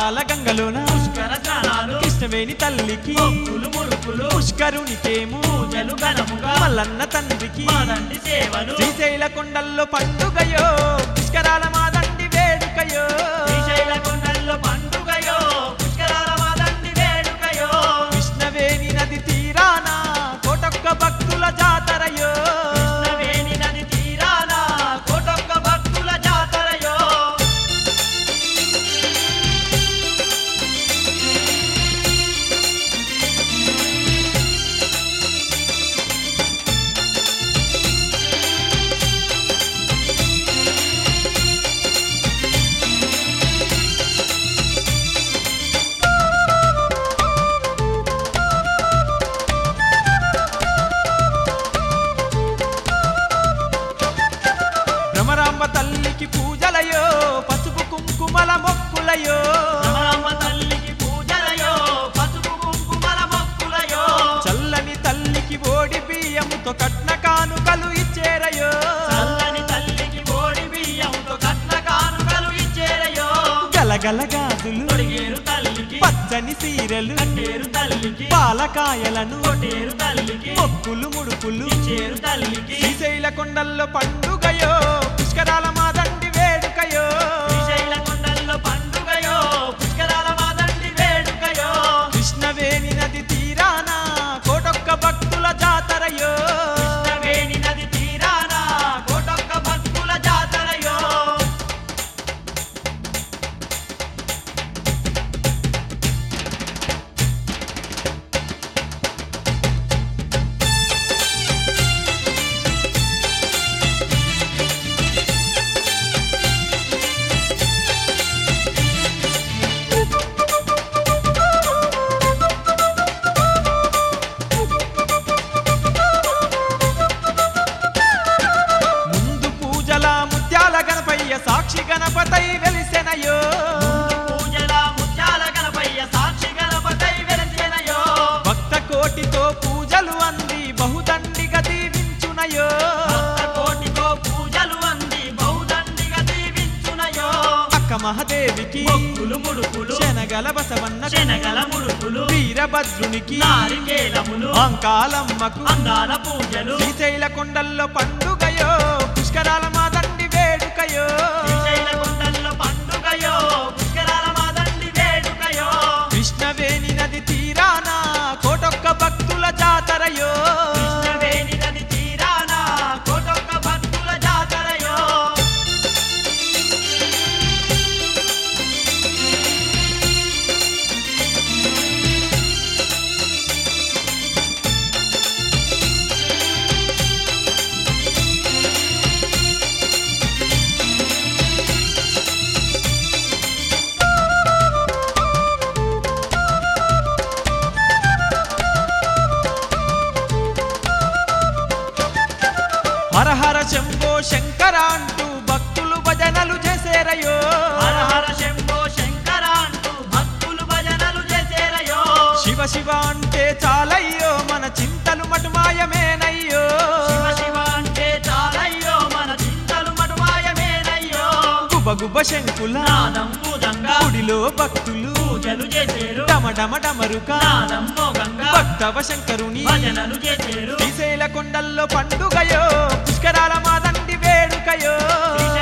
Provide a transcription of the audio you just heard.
పాల గంగలోన పుష్కర స్నానాలు కృష్ణవేణి తల్లికి మొక్కులు ముడుపులు పుష్కరునికేమో పూజలు ఘనముగా మల్లన్న తండ్రికి మాదండి సేవలు శ్రీశైల కొండల్లో పండుగయో పుష్కరాల మాదండి వేడుకయో శ్రీశైల కొండల్లో పండుగయో పుష్కరాల మాదండి వేడుకయో కృష్ణవేణి నది తీరాన కోటొక్క భక్తుల జాతరయో కృష్ణవేణి నది తీరాన కోటొక్క భక్తుల జాతరయో భ్రమరాంబ తల్లికి పూజలయో పసుపు కుంకుమల మొక్కులయో రమణమ్మ తల్లికి పూజలయో పసుపు కుంకుమల మొక్కులయో చల్లని తల్లికి ఓడి బియ్యముతో కట్న కానుకలు ఇచ్చేరయో చల్లని తల్లికి ఓడి బియ్యంతో కట్న కానుకలు ఇచ్చేరయో గలగల గాజులు తొడిగేరు తల్లికి పచ్చని సీరలు కట్టేరు తల్లికి పాలకాయలను కొట్టేరు తల్లికి మొక్కులు ముడుపులు ఇచ్చేరు తల్లికి శ్రీశైల కొండల్లో పండుగయో పుష్కరాల మాదండి వేడుకయో శ్రీశైల కొండల్లో పండుగయో పుష్కరాల మాదండి వేడుకయో కృష్ణవేణి నది తీరాన కోటొక్క భక్తుల జాతరయో కృష్ణవేణి నది తీరాన కోటొక్క భక్తుల జాతరయో ముందు పూజల ముత్యాల గణపయ్య సాక్షి గణపతై వెలిసెనయో పూజల ముత్యాల గణపయ్య సాక్షి గణపతై వెలసినయో భక్త కోటితో పూజలు అంది బహుదండిగా దీవించునయో భక్త కోటితో పూజలు అంది బహుదండిగా దీవించునయో అక్క మహాదేవికి మొక్కులు ముడుపులు శనగల బసవన్న శనగల ముడుపులు వీరభద్రునికి నారికేలములు అంకాలమ్మకు అందాల పూజలు శ్రీశైల కొండల్లో పండుగయో పుష్కరాల మాదండి వేడుకయో శ్రీశైల కొండల్లో పండుగయో పుష్కరాల మాదండి వేడుకయో కృష్ణవేణి నది తీరాన కోటొక్క భక్తుల జాతరయో కృష్ణవేణి నది తీరాన కోటొక్క భక్తుల జాతరయో హర హర శంభో శంకర అంటూ భక్తులు భజనలు చేసేరయో హర హర శంభో శంకర అంటూ భక్తులు భజనలు చేసేరయో శివ శివ అంటే చాలయ్యో మన చింతలు మటుమాయమేనయ్యో శివ శివ అంటే చాలయ్యో మన చింతలు మటుమాయమేనయ్యో గుబ గుబ శంకుల నాదం మూదంగా గుడిలో భక్తులు పూజలు చేసేరు డమ డమ డమరుక నాదం మోగంగా భక్తవ శంకరుని భజనలు చేసేరు శ్రీశైల కొండల్లో పండుగయో పుష్కరాల మాదండి వేడుకయో శ్రీశైల